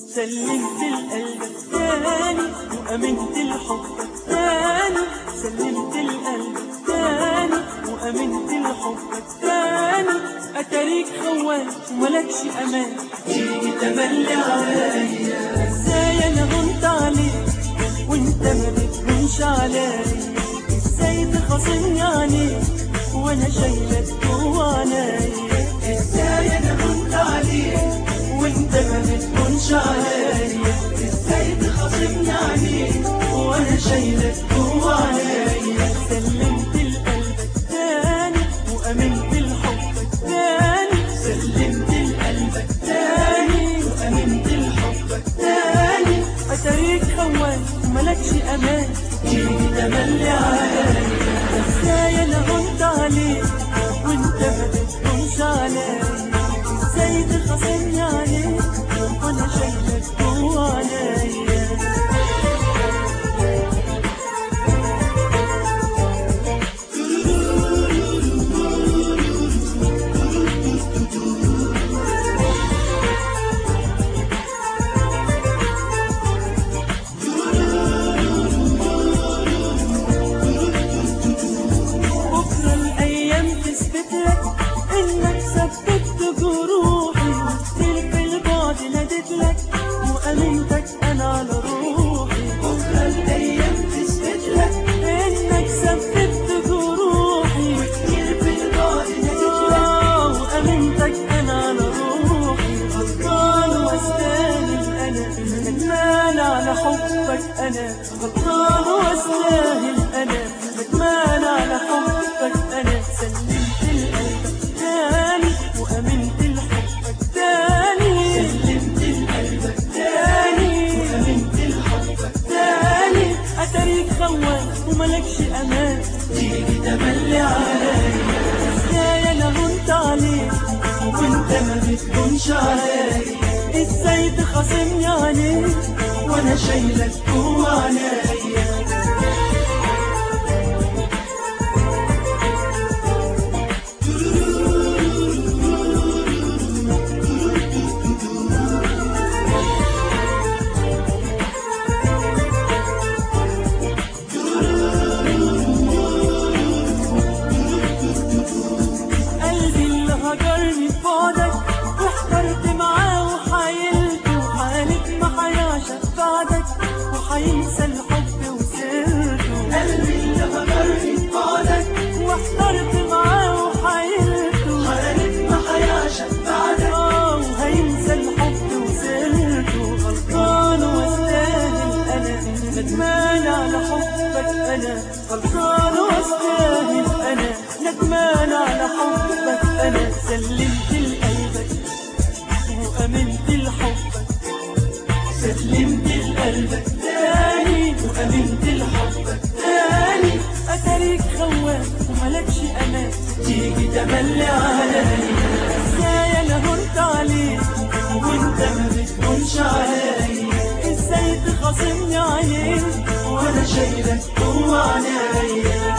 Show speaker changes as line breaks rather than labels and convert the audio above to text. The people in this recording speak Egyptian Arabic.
سلمت القلب تاني وأمنت الحب تاني سلمت القلب تاني وأمنت الحب تاني أتاريك خوان وملكش أمان تيجي تملي عليا ازاي أنا هنت عليك وانت ما بتهونش عليا ازاي تخاصمني عليك وانا شايلك جوا عينيا ازاي انا هنت عليك وانت ما بتكونش عليا ازاي تخاصمني عليك وانا شايلك جوا عينيا سلمت القلب تاني وامنت الحب تاني سلمت القلب تاني وامنت الحب تاني اتاريك خوان وملكش امان تيجي تملي عليا ازاي انا هنت عليك وانت ما بتكونش عليا ازاي تخاصمني عليك وانا شايلك جوا عينيا بكرة الأيام تثبت لك إنك ثبتت جروحي وكتير في البعد ناديت لك وأمنتك أنا على روحي بكرة الأيام تثبت لك إنك ثبتت جروحي وكتير في البعد ناديت لك وأمنتك أنا على روحي غلطان واستاهل أنا ندمان على حبك أنا غلطان واستاهل أنا ندمان على حبك أنا سلمت القلب تاني وأمنت لحبك تاني سلمت القلب تاني وأمنت لحبك تاني أتاريك خوان وملكش أمان تيجي تملي عليا ازاي أنا هنت عليك وانت ما بتكونش عليا ازاي تخاصمني عليك وانا شايلك جوا عينيا قلبي اللي هجرني في بعدك واحترت معاه وحايلته وحالك ما حيعشق بعدك وحينسى الحب وسيرته قلبي اللي هجرني في بعدك واحترت معاه وحايلته حالك ما حيعشق بعدك اه وهينسى الحب وسيرته غلطان واستاهل انا ندمان على حبك انا غلطان واستاهل انا ندمان على حبك انا سلمت لقلبك وامنت لحبك سلمت لقلبك تاني وامنت لحبك تاني اتاريك خوان وملكش امان تيجي تملي عليا ازاي انا هنت عليك وانت ما بتكونش عليا ازاي تخاصمني عليك وانا شايلك جوا عينيا